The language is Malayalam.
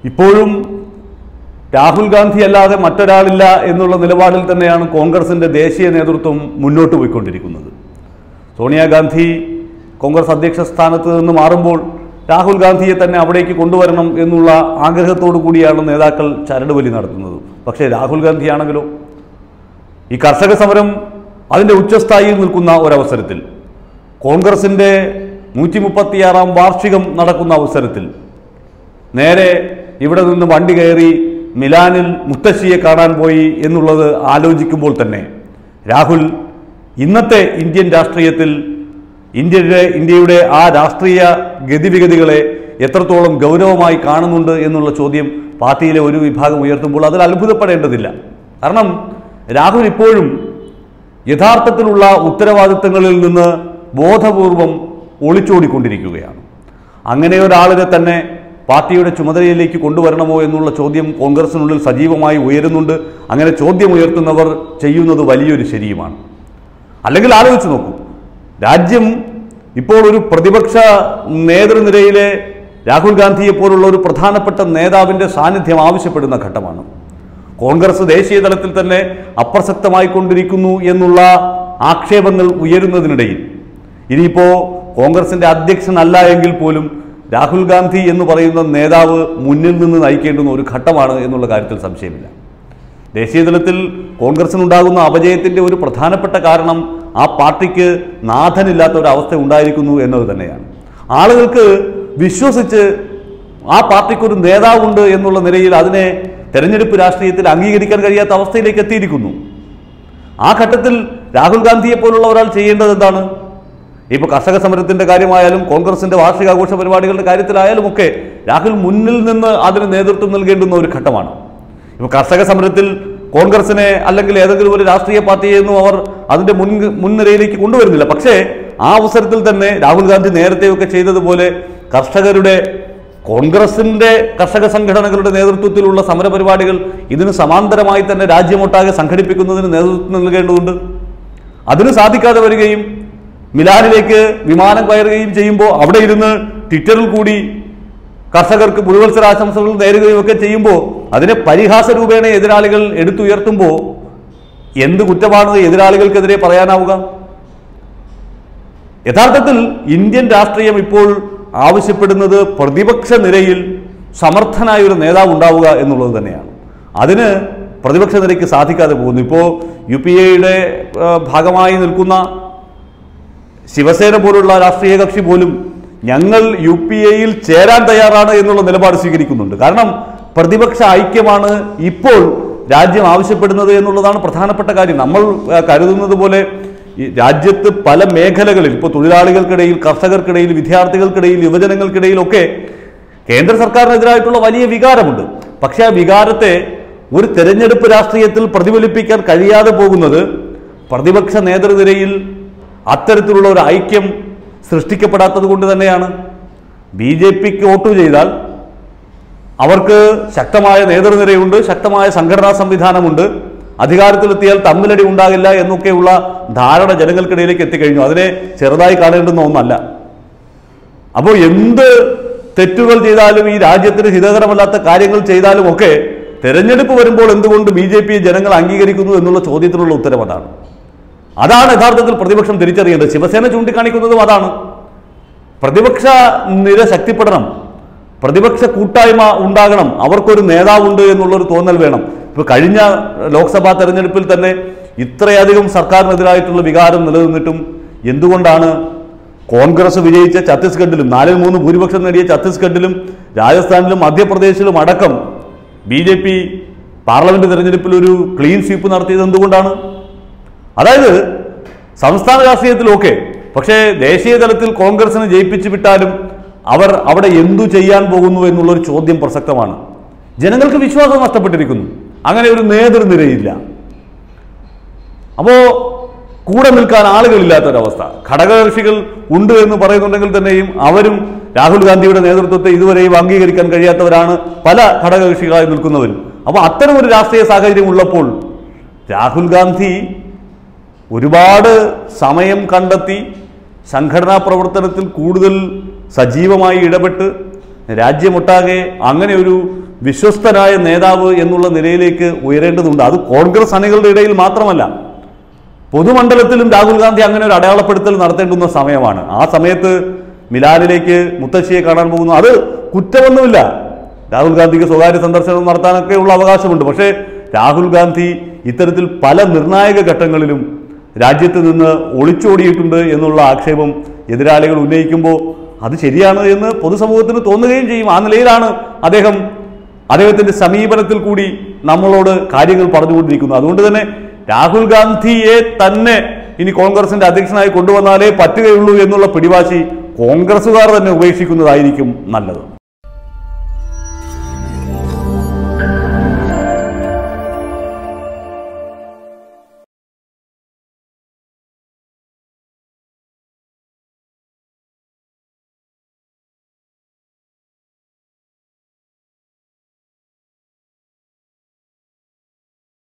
ഇപ്പോഴും രാഹുൽ ഗാന്ധി അല്ലാതെ മറ്റൊരാളില്ല എന്നുള്ള നിലപാടിൽ തന്നെയാണ് കോൺഗ്രസിന്റെ ദേശീയ നേതൃത്വം മുന്നോട്ട് പോയിക്കൊണ്ടിരിക്കുന്നത് സോണിയാഗാന്ധി കോൺഗ്രസ് അധ്യക്ഷ സ്ഥാനത്ത് നിന്ന് മാറുമ്പോൾ രാഹുൽ ഗാന്ധിയെ തന്നെ അവിടേക്ക് കൊണ്ടുവരണം എന്നുള്ള ആഗ്രഹത്തോടു കൂടിയാണ് നേതാക്കൾ ചരടുവലി നടത്തുന്നത് പക്ഷേ രാഹുൽ ഗാന്ധിയാണെങ്കിലോ ഈ കർഷക സമരം അതിൻ്റെ ഉച്ചസ്ഥായിയിൽ നിൽക്കുന്ന ഒരവസരത്തിൽ കോൺഗ്രസിൻ്റെ നൂറ്റി മുപ്പത്തിയാറാം വാർഷികം നടക്കുന്ന അവസരത്തിൽ നേരെ ഇവിടെ നിന്ന് വണ്ടി കയറി മിലാനിൽ മുത്തശ്ശിയെ കാണാൻ പോയി എന്നുള്ളത് ആലോചിക്കുമ്പോൾ തന്നെ രാഹുൽ ഇന്നത്തെ ഇന്ത്യൻ രാഷ്ട്രീയത്തിൽ ഇന്ത്യയുടെ ഇന്ത്യയുടെ ആ രാഷ്ട്രീയ ഗതിവിഗതികളെ എത്രത്തോളം ഗൗരവമായി കാണുന്നുണ്ട് എന്നുള്ള ചോദ്യം പാർട്ടിയിലെ ഒരു വിഭാഗം ഉയർത്തുമ്പോൾ അതിൽ അത്ഭുതപ്പെടേണ്ടതില്ല കാരണം രാഹുൽ ഇപ്പോഴും യഥാർത്ഥത്തിലുള്ള ഉത്തരവാദിത്തങ്ങളിൽ നിന്ന് ബോധപൂർവം ഒളിച്ചോടിക്കൊണ്ടിരിക്കുകയാണ് അങ്ങനെ ഒരാളിനെ തന്നെ പാർട്ടിയുടെ ചുമതലയിലേക്ക് കൊണ്ടുവരണമോ എന്നുള്ള ചോദ്യം കോൺഗ്രസിനുള്ളിൽ സജീവമായി ഉയരുന്നുണ്ട് അങ്ങനെ ചോദ്യം ഉയർത്തുന്നവർ ചെയ്യുന്നത് വലിയൊരു ശരിയുമാണ് അല്ലെങ്കിൽ ആലോചിച്ച് നോക്കൂ രാജ്യം ഇപ്പോൾ ഒരു പ്രതിപക്ഷ നേതൃനിരയിലെ രാഹുൽ ഗാന്ധിയെ പോലുള്ള ഒരു പ്രധാനപ്പെട്ട നേതാവിൻ്റെ സാന്നിധ്യം ആവശ്യപ്പെടുന്ന ഘട്ടമാണ് കോൺഗ്രസ് ദേശീയ തലത്തിൽ തന്നെ അപ്രസക്തമായിക്കൊണ്ടിരിക്കുന്നു എന്നുള്ള ആക്ഷേപങ്ങൾ ഉയരുന്നതിനിടയിൽ ഇനിയിപ്പോൾ കോൺഗ്രസിന്റെ അധ്യക്ഷനല്ല എങ്കിൽ പോലും രാഹുൽ ഗാന്ധി എന്ന് പറയുന്ന നേതാവ് മുന്നിൽ നിന്ന് നയിക്കേണ്ടുന്ന ഒരു ഘട്ടമാണ് എന്നുള്ള കാര്യത്തിൽ സംശയമില്ല ദേശീയ തലത്തിൽ കോൺഗ്രസിനുണ്ടാകുന്ന അപജയത്തിന്റെ ഒരു പ്രധാനപ്പെട്ട കാരണം ആ പാർട്ടിക്ക് നാഥനില്ലാത്ത ഒരു അവസ്ഥ ഉണ്ടായിരിക്കുന്നു എന്നത് തന്നെയാണ് ആളുകൾക്ക് വിശ്വസിച്ച് ആ പാർട്ടിക്ക് ഒരു നേതാവുണ്ട് എന്നുള്ള നിലയിൽ അതിനെ തെരഞ്ഞെടുപ്പ് രാഷ്ട്രീയത്തിൽ അംഗീകരിക്കാൻ കഴിയാത്ത അവസ്ഥയിലേക്ക് എത്തിയിരിക്കുന്നു ആ ഘട്ടത്തിൽ രാഹുൽ ഗാന്ധിയെ പോലുള്ള ഒരാൾ ചെയ്യേണ്ടത് എന്താണ് ഇപ്പോൾ കർഷക സമരത്തിന്റെ കാര്യമായാലും കോൺഗ്രസിന്റെ വാർഷികാഘോഷ പരിപാടികളുടെ കാര്യത്തിലായാലും ഒക്കെ രാഹുൽ മുന്നിൽ നിന്ന് അതിന് നേതൃത്വം നൽകേണ്ടുന്ന ഒരു ഘട്ടമാണ് ഇപ്പോൾ കർഷക സമരത്തിൽ കോൺഗ്രസിനെ അല്ലെങ്കിൽ ഏതെങ്കിലും ഒരു രാഷ്ട്രീയ പാർട്ടിയെയൊന്നും അവർ അതിന്റെ മുൻ മുൻനിരയിലേക്ക് കൊണ്ടുവരുന്നില്ല പക്ഷേ ആ അവസരത്തിൽ തന്നെ രാഹുൽ ഗാന്ധി നേരത്തെയൊക്കെ ചെയ്തതുപോലെ കർഷകരുടെ കോൺഗ്രസിന്റെ കർഷക സംഘടനകളുടെ നേതൃത്വത്തിലുള്ള സമരപരിപാടികൾ ഇതിന് സമാന്തരമായി തന്നെ രാജ്യമൊട്ടാകെ സംഘടിപ്പിക്കുന്നതിന് നേതൃത്വം നൽകേണ്ടതുണ്ട് അതിന് സാധിക്കാതെ വരികയും മിലാനിലേക്ക് വിമാനം കയറുകയും ചെയ്യുമ്പോൾ അവിടെ ഇരുന്ന് ട്വിറ്ററിൽ കൂടി കർഷകർക്ക് പുതുവത്സരാശംസകൾ നേരുകയും ഒക്കെ ചെയ്യുമ്പോൾ അതിനെ പരിഹാസ രൂപേണ എതിരാളികൾ എടുത്തുയർത്തുമ്പോൾ എന്ത് കുറ്റമാണ് എതിരാളികൾക്കെതിരെ പറയാനാവുക യഥാർത്ഥത്തിൽ ഇന്ത്യൻ രാഷ്ട്രീയം ഇപ്പോൾ ആവശ്യപ്പെടുന്നത് പ്രതിപക്ഷ നിരയിൽ സമർത്ഥനായ ഒരു നേതാവ് ഉണ്ടാവുക എന്നുള്ളത് തന്നെയാണ് അതിന് പ്രതിപക്ഷ നിരയ്ക്ക് സാധിക്കാതെ പോകുന്നു ഇപ്പോൾ യു പി എയുടെ ഭാഗമായി നിൽക്കുന്ന ശിവസേന പോലുള്ള രാഷ്ട്രീയ കക്ഷി പോലും ഞങ്ങൾ യു പി എയിൽ ചേരാൻ തയ്യാറാണ് എന്നുള്ള നിലപാട് സ്വീകരിക്കുന്നുണ്ട് കാരണം പ്രതിപക്ഷ ഐക്യമാണ് ഇപ്പോൾ രാജ്യം ആവശ്യപ്പെടുന്നത് എന്നുള്ളതാണ് പ്രധാനപ്പെട്ട കാര്യം നമ്മൾ ആ, കരുതുന്നത് പോലെ ഈ രാജ്യത്ത് പല മേഖലകളിൽ ഇപ്പോൾ തൊഴിലാളികൾക്കിടയിൽ കർഷകർക്കിടയിൽ വിദ്യാർത്ഥികൾക്കിടയിൽ യുവജനങ്ങൾക്കിടയിലൊക്കെ കേന്ദ്ര സർക്കാരിനെതിരായിട്ടുള്ള വലിയ വികാരമുണ്ട് പക്ഷേ ആ വികാരത്തെ ഒരു തെരഞ്ഞെടുപ്പ് രാഷ്ട്രീയത്തിൽ പ്രതിഫലിപ്പിക്കാൻ കഴിയാതെ പോകുന്നത് പ്രതിപക്ഷ നേതൃനിരയിൽ അത്തരത്തിലുള്ള ഒരു ഐക്യം സൃഷ്ടിക്കപ്പെടാത്തത് കൊണ്ട് തന്നെയാണ് ബി ജെ പിക്ക് വോട്ട് ചെയ്താൽ അവർക്ക് ശക്തമായ നേതൃനിരയുണ്ട് ശക്തമായ സംഘടനാ സംവിധാനമുണ്ട് അധികാരത്തിലെത്തിയാൽ തമ്മിലടി ഉണ്ടാകില്ല എന്നൊക്കെയുള്ള ധാരണ ജനങ്ങൾക്കിടയിലേക്ക് എത്തിക്കഴിഞ്ഞു അതിനെ ചെറുതായി കാണേണ്ടുന്ന ഒന്നല്ല അപ്പോൾ എന്ത് തെറ്റുകൾ ചെയ്താലും ഈ രാജ്യത്തിന് ഹിതകരമല്ലാത്ത കാര്യങ്ങൾ ചെയ്താലും ഒക്കെ തെരഞ്ഞെടുപ്പ് വരുമ്പോൾ എന്തുകൊണ്ട് ബി ജെ പി ജനങ്ങൾ അംഗീകരിക്കുന്നു എന്നുള്ള ചോദ്യത്തിനുള്ള ഉത്തരം അതാണ് അതാണ് യഥാർത്ഥത്തിൽ പ്രതിപക്ഷം തിരിച്ചറിയേണ്ടത് ശിവസേന ചൂണ്ടിക്കാണിക്കുന്നതും അതാണ് പ്രതിപക്ഷ നിര ശക്തിപ്പെടണം പ്രതിപക്ഷ കൂട്ടായ്മ ഉണ്ടാകണം അവർക്കൊരു നേതാവുണ്ട് എന്നുള്ളൊരു തോന്നൽ വേണം ഇപ്പൊ കഴിഞ്ഞ ലോക്സഭാ തെരഞ്ഞെടുപ്പിൽ തന്നെ ഇത്രയധികം സർക്കാരിനെതിരായിട്ടുള്ള വികാരം നിലനിന്നിട്ടും എന്തുകൊണ്ടാണ് കോൺഗ്രസ് വിജയിച്ച ഛത്തീസ്ഗഡിലും നാലിൽ മൂന്ന് ഭൂരിപക്ഷം നേടിയ ഛത്തീസ്ഗഡിലും രാജസ്ഥാനിലും മധ്യപ്രദേശിലും അടക്കം ബി ജെ പി പാർലമെന്റ് തെരഞ്ഞെടുപ്പിൽ ഒരു ക്ലീൻ സ്വീപ്പ് നടത്തിയത് എന്തുകൊണ്ടാണ് അതായത് സംസ്ഥാന രാഷ്ട്രീയത്തിലൊക്കെ പക്ഷേ ദേശീയ തലത്തിൽ കോൺഗ്രസിനെ ജയിപ്പിച്ചു വിട്ടാലും അവർ അവിടെ എന്തു ചെയ്യാൻ പോകുന്നു എന്നുള്ളൊരു ചോദ്യം പ്രസക്തമാണ് ജനങ്ങൾക്ക് വിശ്വാസം നഷ്ടപ്പെട്ടിരിക്കുന്നു അങ്ങനെ ഒരു നേതൃനിരയില്ല അപ്പോ കൂടെ നിൽക്കാൻ ആളുകളില്ലാത്തൊരവസ്ഥ ഘടകകക്ഷികൾ ഉണ്ട് എന്ന് പറയുന്നുണ്ടെങ്കിൽ തന്നെയും അവരും രാഹുൽ ഗാന്ധിയുടെ നേതൃത്വത്തെ ഇതുവരെയും അംഗീകരിക്കാൻ കഴിയാത്തവരാണ് പല ഘടകകക്ഷികളായി നിൽക്കുന്നവരും അപ്പോൾ അത്തരം ഒരു രാഷ്ട്രീയ സാഹചര്യം ഉള്ളപ്പോൾ രാഹുൽ ഗാന്ധി ഒരുപാട് സമയം കണ്ടെത്തി സംഘടനാ പ്രവർത്തനത്തിൽ കൂടുതൽ സജീവമായി ഇടപെട്ട് രാജ്യമൊട്ടാകെ അങ്ങനെ ഒരു വിശ്വസ്തനായ നേതാവ് എന്നുള്ള നിലയിലേക്ക് ഉയരേണ്ടതുണ്ട് അത് കോൺഗ്രസ് അണികളുടെ ഇടയിൽ മാത്രമല്ല പൊതുമണ്ഡലത്തിലും രാഹുൽ ഗാന്ധി അങ്ങനെ ഒരു അടയാളപ്പെടുത്തൽ നടത്തേണ്ടുന്ന സമയമാണ് ആ സമയത്ത് മിലാനിലേക്ക് മുത്തശ്ശിയെ കാണാൻ പോകുന്നു അത് കുറ്റമൊന്നുമില്ല രാഹുൽ ഗാന്ധിക്ക് സ്വകാര്യ സന്ദർശനം നടത്താനൊക്കെ ഉള്ള അവകാശമുണ്ട് പക്ഷേ രാഹുൽ ഗാന്ധി ഇത്തരത്തിൽ പല നിർണായക ഘട്ടങ്ങളിലും രാജ്യത്ത് നിന്ന് ഒളിച്ചോടിയിട്ടുണ്ട് എന്നുള്ള ആക്ഷേപം എതിരാളികൾ ഉന്നയിക്കുമ്പോൾ അത് ശരിയാണ് എന്ന് പൊതുസമൂഹത്തിന് തോന്നുകയും ചെയ്യും ആ നിലയിലാണ് അദ്ദേഹം അദ്ദേഹത്തിന്റെ സമീപനത്തിൽ കൂടി നമ്മളോട് കാര്യങ്ങൾ പറഞ്ഞുകൊണ്ടിരിക്കുന്നു അതുകൊണ്ട് തന്നെ രാഹുൽ ഗാന്ധിയെ തന്നെ ഇനി കോൺഗ്രസിന്റെ അധ്യക്ഷനായി കൊണ്ടുവന്നാലേ പറ്റുകയുള്ളൂ എന്നുള്ള പിടിവാശി കോൺഗ്രസുകാർ തന്നെ ഉപേക്ഷിക്കുന്നതായിരിക്കും നല്ലത്